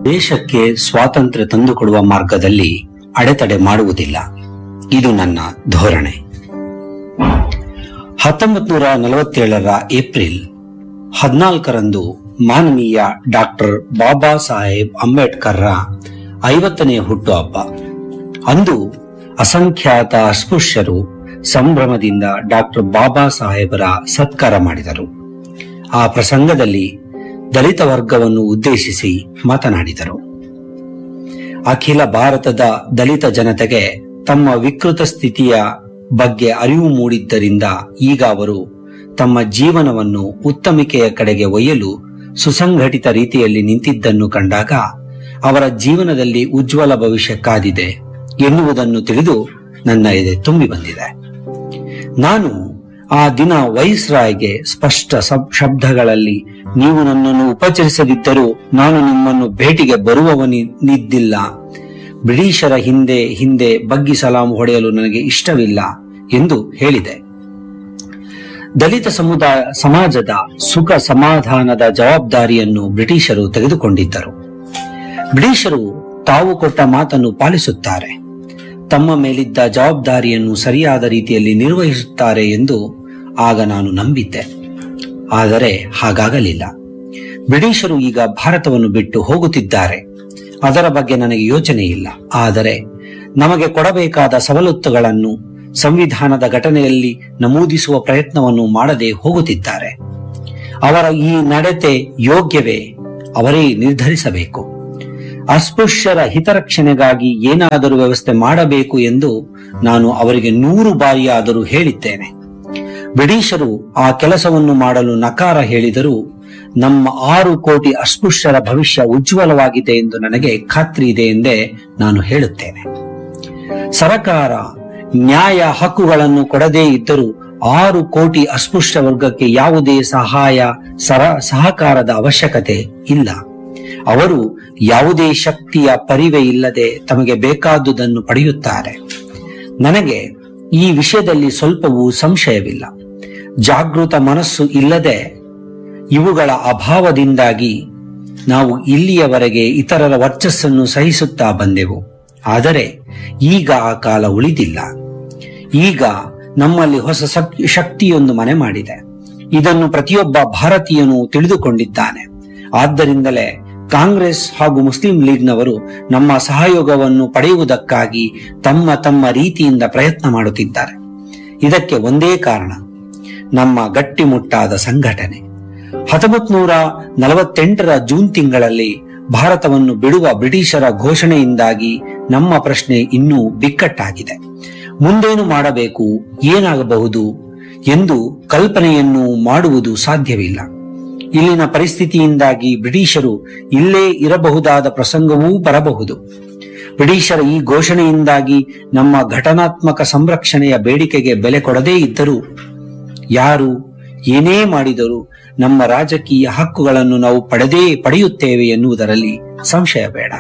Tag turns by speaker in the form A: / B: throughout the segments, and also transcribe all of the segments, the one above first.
A: ದೇಶಕ್ಕೆ ಸ್ವಾತಂತ್ರ್ಯ ತಂದುಕೊಡುವ ಮಾರ್ಗದಲ್ಲಿ ಅಡೆತಡೆ ಮಾಡುವುದಿಲ್ಲ ಇದು ನನ್ನ ಧೋರಣೆ ಹತ್ತೊಂಬತ್ ನೂರ ನಲವತ್ತೇಳರ ಏಪ್ರಿಲ್ ಹದಿನಾಲ್ಕರಂದು ಮಾನನೀಯ ಡಾಕ್ಟರ್ ಬಾಬಾ ಸಾಹೇಬ್ ಅಂಬೇಡ್ಕರ್ರ ಐವತ್ತನೇ ಹುಟ್ಟುಹಬ್ಬ ಅಂದು ಅಸಂಖ್ಯಾತ ಅಸ್ಪೃಶ್ಯರು ಸಂಭ್ರಮದಿಂದ ಡಾಕ್ಟರ್ ಬಾಬಾ ಸಾಹೇಬರ ಸತ್ಕಾರ ಮಾಡಿದರು ಆ ಪ್ರಸಂಗದಲ್ಲಿ ದಲಿತ ವರ್ಗವನ್ನು ಉದ್ದೇಶಿಸಿ ಮಾತನಾಡಿದರು ಅಖಿಲ ಭಾರತದ ದಲಿತ ಜನತೆಗೆ ತಮ್ಮ ವಿಕೃತ ಸ್ಥಿತಿಯ ಬಗ್ಗೆ ಅರಿವು ಮೂಡಿದ್ದರಿಂದ ಈಗ ಅವರು ತಮ್ಮ ಜೀವನವನ್ನು ಉತ್ತಮಿಕೆಯ ಕಡೆಗೆ ಒಯ್ಯಲು ಸುಸಂಘಟಿತ ರೀತಿಯಲ್ಲಿ ನಿಂತಿದ್ದನ್ನು ಕಂಡಾಗ ಅವರ ಜೀವನದಲ್ಲಿ ಉಜ್ವಲ ಭವಿಷ್ಯ ಕಾದಿದೆ ಎನ್ನುವುದನ್ನು ತಿಳಿದು ನನ್ನ ಎದೆ ತುಂಬಿ ಬಂದಿದೆ ನಾನು ಆ ದಿನ ವೈಸ್ರಾಯ್ಗೆ ಸ್ಪಷ್ಟ ಸಬ್- ಶಬ್ದಗಳಲ್ಲಿ ನೀವು ನನ್ನನ್ನು ಉಪಚರಿಸದಿದ್ದರೂ ನಾನು ನಿಮ್ಮನ್ನು ಭೇಟಿಗೆ ಬರುವವನಿದ್ದಿಲ್ಲ ಬ್ರಿಟಿಷರ ಹಿಂದೆ ಹಿಂದೆ ಬಗ್ಗಿ ಸಲಾಂ ಹೊಡೆಯಲು ನನಗೆ ಇಷ್ಟವಿಲ್ಲ ಎಂದು ಹೇಳಿದೆ ದಲಿತ ಸಮುದಾಯ ಸಮಾಜದ ಸುಖ ಸಮಾಧಾನದ ಜವಾಬ್ದಾರಿಯನ್ನು ಬ್ರಿಟಿಷರು ತೆಗೆದುಕೊಂಡಿದ್ದರು ಬ್ರಿಟಿಷರು ತಾವು ಕೊಟ್ಟ ಮಾತನ್ನು ಪಾಲಿಸುತ್ತಾರೆ ತಮ್ಮ ಮೇಲಿದ್ದ ಜವಾಬ್ದಾರಿಯನ್ನು ಸರಿಯಾದ ರೀತಿಯಲ್ಲಿ ನಿರ್ವಹಿಸುತ್ತಾರೆ ಎಂದು ಆಗ ನಾನು ನಂಬಿದ್ದೆ ಆದರೆ ಹಾಗಾಗಲಿಲ್ಲ ಬ್ರಿಟಿಷರು ಈಗ ಭಾರತವನ್ನು ಬಿಟ್ಟು ಹೋಗುತ್ತಿದ್ದಾರೆ ಅದರ ಬಗ್ಗೆ ನನಗೆ ಯೋಚನೆ ಇಲ್ಲ ಆದರೆ ನಮಗೆ ಕೊಡಬೇಕಾದ ಸವಲತ್ತುಗಳನ್ನು ಸಂವಿಧಾನದ ಘಟನೆಯಲ್ಲಿ ನಮೂದಿಸುವ ಪ್ರಯತ್ನವನ್ನು ಮಾಡದೆ ಹೋಗುತ್ತಿದ್ದಾರೆ ಅವರ ಈ ನಡತೆ ಯೋಗ್ಯವೇ ಅವರೇ ನಿರ್ಧರಿಸಬೇಕು ಅಸ್ಪೃಶ್ಯರ ಹಿತರಕ್ಷಣೆಗಾಗಿ ಏನಾದರೂ ವ್ಯವಸ್ಥೆ ಮಾಡಬೇಕು ಎಂದು ನಾನು ಅವರಿಗೆ ನೂರು ಬಾರಿಯಾದರೂ ಹೇಳಿದ್ದೇನೆ ಬ್ರಿಟಿಷರು ಆ ಕೆಲಸವನ್ನು ಮಾಡಲು ನಕಾರ ಹೇಳಿದರೂ ನಮ್ಮ ಆರು ಕೋಟಿ ಅಸ್ಪೃಶ್ಯರ ಭವಿಷ್ಯ ಉಜ್ವಲವಾಗಿದೆ ಎಂದು ನನಗೆ ಖಾತ್ರಿ ಇದೆ ಎಂದೇ ನಾನು ಹೇಳುತ್ತೇನೆ ಸರಕಾರ ನ್ಯಾಯ ಹಕ್ಕುಗಳನ್ನು ಕೊಡದೇ ಇದ್ದರೂ ಆರು ಕೋಟಿ ಅಸ್ಪೃಶ್ಯ ವರ್ಗಕ್ಕೆ ಯಾವುದೇ ಸಹಾಯ ಸರ ಸಹಕಾರದ ಅವಶ್ಯಕತೆ ಇಲ್ಲ ಅವರು ಯಾವುದೇ ಶಕ್ತಿಯ ಪರಿವೆ ಇಲ್ಲದೆ ತಮಗೆ ಬೇಕಾದುದನ್ನು ಪಡೆಯುತ್ತಾರೆ ನನಗೆ ಈ ವಿಷಯದಲ್ಲಿ ಸ್ವಲ್ಪವೂ ಸಂಶಯವಿಲ್ಲ ಜಾಗೃತ ಮನಸ್ಸು ಇಲ್ಲದೆ ಇವುಗಳ ಅಭಾವದಿಂದಾಗಿ ನಾವು ಇಲ್ಲಿಯವರೆಗೆ ಇತರರ ವರ್ಚಸ್ಸನ್ನು ಸಹಿಸುತ್ತಾ ಬಂದೆವು ಆದರೆ ಈಗ ಆ ಕಾಲ ಉಳಿದಿಲ್ಲ ಈಗ ನಮ್ಮಲ್ಲಿ ಹೊಸ ಶಕ್- ಶಕ್ತಿಯೊಂದು ಮನೆ ಮಾಡಿದೆ ಇದನ್ನು ಪ್ರತಿಯೊಬ್ಬ ಭಾರತೀಯನು ತಿಳಿದುಕೊಂಡಿದ್ದಾನೆ ಆದ್ದರಿಂದಲೇ ಕಾಂಗ್ರೆಸ್ ಹಾಗೂ ಮುಸ್ಲಿಂ ಲೀಗ್ನವರು ನಮ್ಮ ಸಹಯೋಗವನ್ನು ಪಡೆಯುವುದಕ್ಕಾಗಿ ತಮ್ಮ ತಮ್ಮ ರೀತಿಯಿಂದ ಪ್ರಯತ್ನ ಮಾಡುತ್ತಿದ್ದಾರೆ ಇದಕ್ಕೆ ಒಂದೇ ಕಾರಣ ನಮ್ಮ ಗಟ್ಟಿಮುಟ್ಟಾದ ಸಂಘಟನೆ ಹತ್ತೊಂಬತ್ ನೂರ ನಲವತ್ತೆಂಟರ ಜೂನ್ ತಿಂಗಳಲ್ಲಿ ಭಾರತವನ್ನು ಬಿಡುವ ಬ್ರಿಟಿಷರ ಘೋಷಣೆಯಿಂದಾಗಿ ನಮ್ಮ ಪ್ರಶ್ನೆ ಇನ್ನೂ ಬಿಕ್ಕಟ್ಟಾಗಿದೆ ಮುಂದೇನು ಮಾಡಬೇಕು ಏನಾಗಬಹುದು ಎಂದು ಕಲ್ಪನೆಯನ್ನು ಮಾಡುವುದು ಸಾಧ್ಯವಿಲ್ಲ ಇಲ್ಲಿನ ಪರಿಸ್ಥಿತಿಯಿಂದಾಗಿ ಬ್ರಿಟಿಷರು ಇಲ್ಲೇ ಇರಬಹುದಾದ ಪ್ರಸಂಗವೂ ಬರಬಹುದು ಬ್ರಿಟಿಷರ ಈ ಘೋಷಣೆಯಿಂದಾಗಿ ನಮ್ಮ ಘಟನಾತ್ಮಕ ಸಂರಕ್ಷಣೆಯ ಬೇಡಿಕೆಗೆ ಬೆಲೆ ಕೊಡದೇ ಇದ್ದರೂ ಯಾರು ಏನೇ ಮಾಡಿದರೂ ನಮ್ಮ ರಾಜಕೀಯ ಹಕ್ಕುಗಳನ್ನು ನಾವು ಪಡೆದೇ ಪಡೆಯುತ್ತೇವೆ ಎನ್ನುವುದರಲ್ಲಿ ಸಂಶಯ ಬೇಡ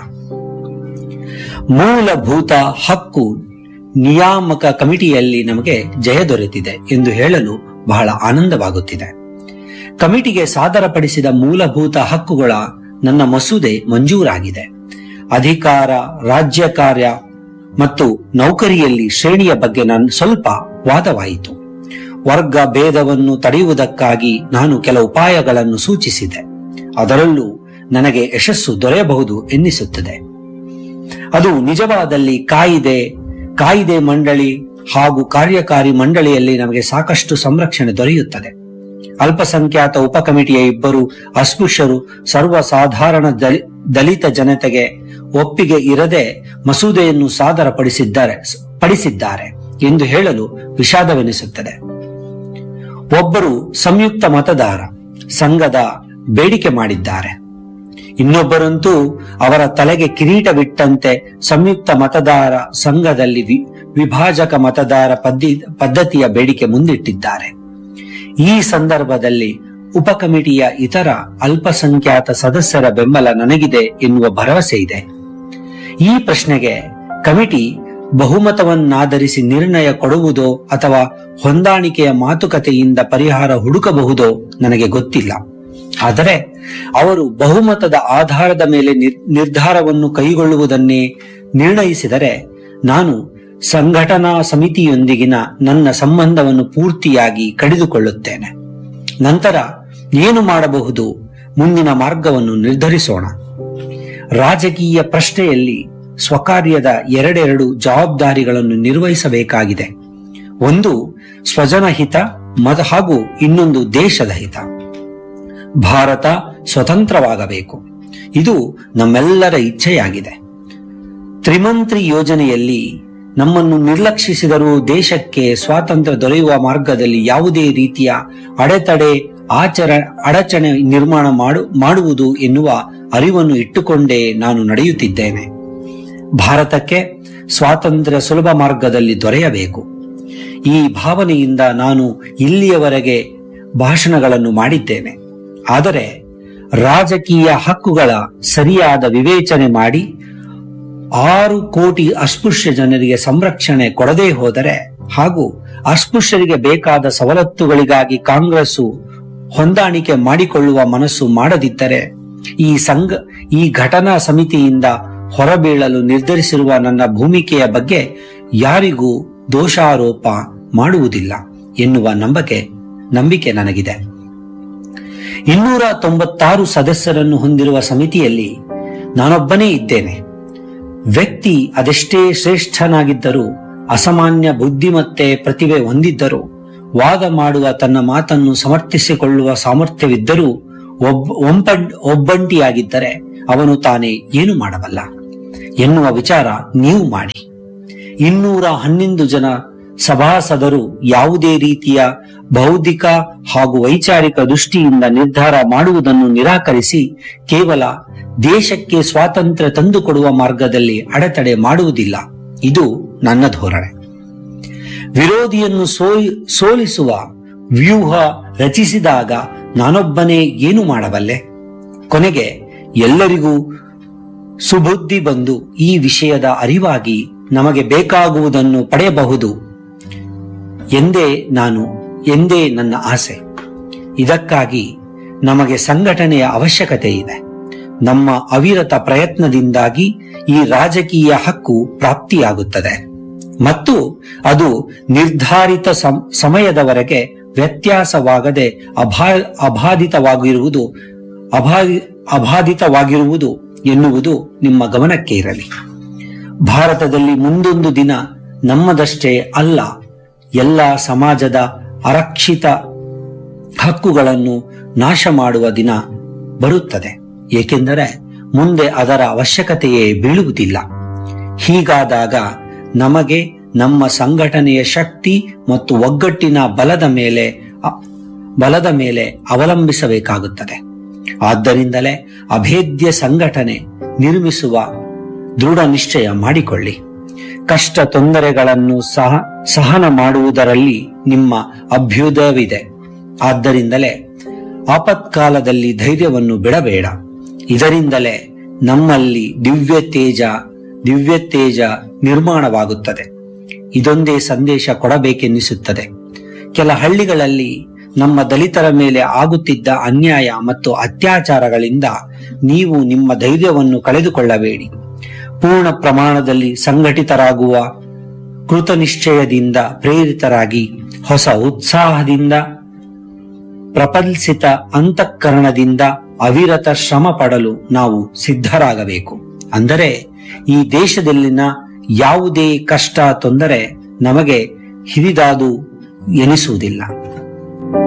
A: ಮೂಲಭೂತ ಹಕ್ಕು ನಿಯಾಮಕ ಕಮಿಟಿಯಲ್ಲಿ ನಮಗೆ ಜಯ ದೊರೆತಿದೆ ಎಂದು ಹೇಳಲು ಬಹಳ ಆನಂದವಾಗುತ್ತಿದೆ ಕಮಿಟಿಗೆ ಸಾದರಪಡಿಸಿದ ಮೂಲಭೂತ ಹಕ್ಕುಗಳ ನನ್ನ ಮಸೂದೆ ಮಂಜೂರಾಗಿದೆ ಅಧಿಕಾರ ರಾಜ್ಯ ಕಾರ್ಯ ಮತ್ತು ನೌಕರಿಯಲ್ಲಿ ಶ್ರೇಣಿಯ ಬಗ್ಗೆ ನಾನು ಸ್ವಲ್ಪ ವಾದವಾಯಿತು ವರ್ಗ ಭೇದವನ್ನು ತಡೆಯುವುದಕ್ಕಾಗಿ ನಾನು ಕೆಲ ಉಪಾಯಗಳನ್ನು ಸೂಚಿಸಿದೆ ಅದರಲ್ಲೂ ನನಗೆ ಯಶಸ್ಸು ದೊರೆಯಬಹುದು ಎನ್ನಿಸುತ್ತದೆ ಅದು ನಿಜವಾದಲ್ಲಿ ಕಾಯಿದೆ ಕಾಯಿದೆ ಮಂಡಳಿ ಹಾಗೂ ಕಾರ್ಯಕಾರಿ ಮಂಡಳಿಯಲ್ಲಿ ನಮಗೆ ಸಾಕಷ್ಟು ಸಂರಕ್ಷಣೆ ದೊರೆಯುತ್ತದೆ ಅಲ್ಪಸಂಖ್ಯಾತ ಉಪಕಮಿಟಿಯ ಇಬ್ಬರು ಅಸ್ಪೃಶ್ಯರು ಸರ್ವಸಾಧಾರಣ ದಲಿ- ದಲಿತ ಜನತೆಗೆ ಒಪ್ಪಿಗೆ ಇರದೆ ಮಸೂದೆಯನ್ನು ಸಾದರಪಡಿಸಿದ್ದಾರೆ ಪಡಿಸಿದ್ದಾರೆ ಎಂದು ಹೇಳಲು ವಿಷಾದವೆನಿಸುತ್ತದೆ ಒಬ್ಬರು ಸಂಯುಕ್ತ ಮತದಾರ ಸಂಘದ ಬೇಡಿಕೆ ಮಾಡಿದ್ದಾರೆ ಇನ್ನೊಬ್ಬರಂತೂ ಅವರ ತಲೆಗೆ ಕಿರೀಟವಿಟ್ಟಂತೆ ಸಂಯುಕ್ತ ಮತದಾರ ಸಂಘದಲ್ಲಿ ವಿ- ವಿಭಾಜಕ ಮತದಾರ ಪದ್ಧತಿ ಪದ್ಧತಿಯ ಬೇಡಿಕೆ ಮುಂದಿಟ್ಟಿದ್ದಾರೆ ಈ ಸಂದರ್ಭದಲ್ಲಿ ಉಪಕಮಿಟಿಯ ಇತರ ಅಲ್ಪಸಂಖ್ಯಾತ ಸದಸ್ಯರ ಬೆಂಬಲ ನನಗಿದೆ ಎನ್ನುವ ಭರವಸೆ ಇದೆ ಈ ಪ್ರಶ್ನೆಗೆ ಕಮಿಟಿ ಬಹುಮತವನ್ನಾಧರಿಸಿ ನಿರ್ಣಯ ಕೊಡುವುದೋ ಅಥವಾ ಹೊಂದಾಣಿಕೆಯ ಮಾತುಕತೆಯಿಂದ ಪರಿಹಾರ ಹುಡುಕಬಹುದೋ ನನಗೆ ಗೊತ್ತಿಲ್ಲ ಆದರೆ ಅವರು ಬಹುಮತದ ಆಧಾರದ ಮೇಲೆ ನಿರ್- ನಿರ್ಧಾರವನ್ನು ಕೈಗೊಳ್ಳುವುದನ್ನೇ ನಿರ್ಣಯಿಸಿದರೆ ನಾನು ಸಂಘಟನಾ ಸಮಿತಿಯೊಂದಿಗಿನ ನನ್ನ ಸಂಬಂಧವನ್ನು ಪೂರ್ತಿಯಾಗಿ ಕಡಿದುಕೊಳ್ಳುತ್ತೇನೆ ನಂತರ ಏನು ಮಾಡಬಹುದು ಮುಂದಿನ ಮಾರ್ಗವನ್ನು ನಿರ್ಧರಿಸೋಣ ರಾಜಕೀಯ ಪ್ರಶ್ನೆಯಲ್ಲಿ ಸ್ವಕಾರ್ಯದ ಎರಡೆರಡು ಜವಾಬ್ದಾರಿಗಳನ್ನು ನಿರ್ವಹಿಸಬೇಕಾಗಿದೆ ಒಂದು ಸ್ವಜನ ಹಿತ ಮದ ಹಾಗೂ ಇನ್ನೊಂದು ದೇಶದ ಹಿತ ಭಾರತ ಸ್ವತಂತ್ರವಾಗಬೇಕು ಇದು ನಮ್ಮೆಲ್ಲರ ಇಚ್ಛೆಯಾಗಿದೆ ತ್ರಿಮಂತ್ರಿ ಯೋಜನೆಯಲ್ಲಿ ನಮ್ಮನ್ನು ನಿರ್ಲಕ್ಷಿಸಿದರೂ ದೇಶಕ್ಕೆ ಸ್ವಾತಂತ್ರ್ಯ ದೊರೆಯುವ ಮಾರ್ಗದಲ್ಲಿ ಯಾವುದೇ ರೀತಿಯ ಅಡೆತಡೆ ಆಚರ ಅಡಚಣೆ ನಿರ್ಮಾಣ ಮಾಡು ಮಾಡುವುದು ಎನ್ನುವ ಅರಿವನ್ನು ಇಟ್ಟುಕೊಂಡೇ ನಾನು ನಡೆಯುತ್ತಿದ್ದೇನೆ ಭಾರತಕ್ಕೆ ಸ್ವಾತಂತ್ರ್ಯ ಸುಲಭ ಮಾರ್ಗದಲ್ಲಿ ದೊರೆಯಬೇಕು ಈ ಭಾವನೆಯಿಂದ ನಾನು ಇಲ್ಲಿಯವರೆಗೆ ಭಾಷಣಗಳನ್ನು ಮಾಡಿದ್ದೇನೆ ಆದರೆ ರಾಜಕೀಯ ಹಕ್ಕುಗಳ ಸರಿಯಾದ ವಿವೇಚನೆ ಮಾಡಿ ಆರು ಕೋಟಿ ಅಸ್ಪೃಶ್ಯ ಜನರಿಗೆ ಸಂರಕ್ಷಣೆ ಕೊಡದೇ ಹೋದರೆ ಹಾಗೂ ಅಸ್ಪೃಶ್ಯರಿಗೆ ಬೇಕಾದ ಸವಲತ್ತುಗಳಿಗಾಗಿ ಕಾಂಗ್ರೆಸ್ಸು ಹೊಂದಾಣಿಕೆ ಮಾಡಿಕೊಳ್ಳುವ ಮನಸ್ಸು ಮಾಡದಿದ್ದರೆ ಈ ಸಂಘ ಈ ಘಟನಾ ಸಮಿತಿಯಿಂದ ಹೊರಬೀಳಲು ನಿರ್ಧರಿಸಿರುವ ನನ್ನ ಭೂಮಿಕೆಯ ಬಗ್ಗೆ ಯಾರಿಗೂ ದೋಷಾರೋಪ ಮಾಡುವುದಿಲ್ಲ ಎನ್ನುವ ನಂಬಿಕೆ ನಂಬಿಕೆ ನನಗಿದೆ ಇನ್ನೂರ ತೊಂಬತ್ತಾರು ಸದಸ್ಯರನ್ನು ಹೊಂದಿರುವ ಸಮಿತಿಯಲ್ಲಿ ನಾನೊಬ್ಬನೇ ಇದ್ದೇನೆ ವ್ಯಕ್ತಿ ಅದೆಷ್ಟೇ ಶ್ರೇಷ್ಠನಾಗಿದ್ದರೂ ಅಸಾಮಾನ್ಯ ಬುದ್ಧಿಮತ್ತೆ ಪ್ರತಿಭೆ ಹೊಂದಿದ್ದರೂ ವಾದ ಮಾಡುವ ತನ್ನ ಮಾತನ್ನು ಸಮರ್ಥಿಸಿಕೊಳ್ಳುವ ಸಾಮರ್ಥ್ಯವಿದ್ದರೂ ಒಬ್ಬ ಒಬ್ಬ- ಒಬ್ಬಂಟಿಯಾಗಿದ್ದರೆ ಅವನು ತಾನೇ ಏನು ಮಾಡಬಲ್ಲ ಎನ್ನುವ ವಿಚಾರ ನೀವು ಮಾಡಿ ಇನ್ನೂರ ಹನ್ನೊಂದು ಜನ ಸಭಾಸದರು ಯಾವುದೇ ರೀತಿಯ ಬೌದ್ಧಿಕ ಹಾಗೂ ವೈಚಾರಿಕ ದೃಷ್ಟಿಯಿಂದ ನಿರ್ಧಾರ ಮಾಡುವುದನ್ನು ನಿರಾಕರಿಸಿ ಕೇವಲ ದೇಶಕ್ಕೆ ಸ್ವಾತಂತ್ರ್ಯ ತಂದುಕೊಡುವ ಮಾರ್ಗದಲ್ಲಿ ಅಡೆತಡೆ ಮಾಡುವುದಿಲ್ಲ ಇದು ನನ್ನ ಧೋರಣೆ ವಿರೋಧಿಯನ್ನು ಸೋಲ್- ಸೋಲಿಸುವ ವ್ಯೂಹ ರಚಿಸಿದಾಗ ನಾನೊಬ್ಬನೇ ಏನು ಮಾಡಬಲ್ಲೆ ಕೊನೆಗೆ ಎಲ್ಲರಿಗೂ ಸುಬುದ್ಧಿ ಬಂದು ಈ ವಿಷಯದ ಅರಿವಾಗಿ ನಮಗೆ ಬೇಕಾಗುವುದನ್ನು ಪಡೆಯಬಹುದು ಎಂದೇ ನಾನು ಎಂದೇ ನನ್ನ ಆಸೆ ಇದಕ್ಕಾಗಿ ನಮಗೆ ಸಂಘಟನೆಯ ಅವಶ್ಯಕತೆ ಇದೆ ನಮ್ಮ ಅವಿರತ ಪ್ರಯತ್ನದಿಂದಾಗಿ ಈ ರಾಜಕೀಯ ಹಕ್ಕು ಪ್ರಾಪ್ತಿಯಾಗುತ್ತದೆ ಮತ್ತು ಅದು ನಿರ್ಧಾರಿತ ಸಂ- ಸಮಯದವರೆಗೆ ವ್ಯತ್ಯಾಸವಾಗದೆ ಅಭಾ ಅಬಾಧಿತವಾಗಿರುವುದು ಅಬಾಧಿ ಅಬಾಧಿತವಾಗಿರುವುದು ಎನ್ನುವುದು ನಿಮ್ಮ ಗಮನಕ್ಕೆ ಇರಲಿ ಭಾರತದಲ್ಲಿ ಮುಂದೊಂದು ದಿನ ನಮ್ಮದಷ್ಟೇ ಅಲ್ಲ ಎಲ್ಲ ಸಮಾಜದ ಅರಕ್ಷಿತ ಹಕ್ಕುಗಳನ್ನು ನಾಶ ಮಾಡುವ ದಿನ ಬರುತ್ತದೆ ಏಕೆಂದರೆ ಮುಂದೆ ಅದರ ಅವಶ್ಯಕತೆಯೇ ಬೀಳುವುದಿಲ್ಲ ಹೀಗಾದಾಗ ನಮಗೆ ನಮ್ಮ ಸಂಘಟನೆಯ ಶಕ್ತಿ ಮತ್ತು ಒಗ್ಗಟ್ಟಿನ ಬಲದ ಮೇಲೆ ಅ- ಬಲದ ಮೇಲೆ ಅವಲಂಬಿಸಬೇಕಾಗುತ್ತದೆ ಆದ್ದರಿಂದಲೇ ಅಭೇದ್ಯ ಸಂಘಟನೆ ನಿರ್ಮಿಸುವ ದೃಢ ನಿಶ್ಚಯ ಮಾಡಿಕೊಳ್ಳಿ ಕಷ್ಟ ತೊಂದರೆಗಳನ್ನು ಸಹ ಸಹನ ಮಾಡುವುದರಲ್ಲಿ ನಿಮ್ಮ ಅಭ್ಯುದಯವಿದೆ ಆದ್ದರಿಂದಲೇ ಆಪತ್ಕಾಲದಲ್ಲಿ ಧೈರ್ಯವನ್ನು ಬಿಡಬೇಡ ಇದರಿಂದಲೇ ನಮ್ಮಲ್ಲಿ ದಿವ್ಯ ತೇಜ ದಿವ್ಯ ತೇಜ ನಿರ್ಮಾಣವಾಗುತ್ತದೆ ಇದೊಂದೇ ಸಂದೇಶ ಕೊಡಬೇಕೆನ್ನಿಸುತ್ತದೆ ಕೆಲ ಹಳ್ಳಿಗಳಲ್ಲಿ ನಮ್ಮ ದಲಿತರ ಮೇಲೆ ಆಗುತ್ತಿದ್ದ ಅನ್ಯಾಯ ಮತ್ತು ಅತ್ಯಾಚಾರಗಳಿಂದ ನೀವು ನಿಮ್ಮ ಧೈರ್ಯವನ್ನು ಕಳೆದುಕೊಳ್ಳಬೇಡಿ ಪೂರ್ಣ ಪ್ರಮಾಣದಲ್ಲಿ ಸಂಘಟಿತರಾಗುವ ಕೃತನಿಶ್ಚಯದಿಂದ ಪ್ರೇರಿತರಾಗಿ ಹೊಸ ಉತ್ಸಾಹದಿಂದ ಪ್ರಪಲ್ಸಿತ ಅಂತಃಕರಣದಿಂದ ಅವಿರತ ಶ್ರಮ ಪಡಲು ನಾವು ಸಿದ್ಧರಾಗಬೇಕು ಅಂದರೆ ಈ ದೇಶದಲ್ಲಿನ ಯಾವುದೇ ಕಷ್ಟ ತೊಂದರೆ ನಮಗೆ ಹಿರಿದಾದು ಎನಿಸುವುದಿಲ್ಲ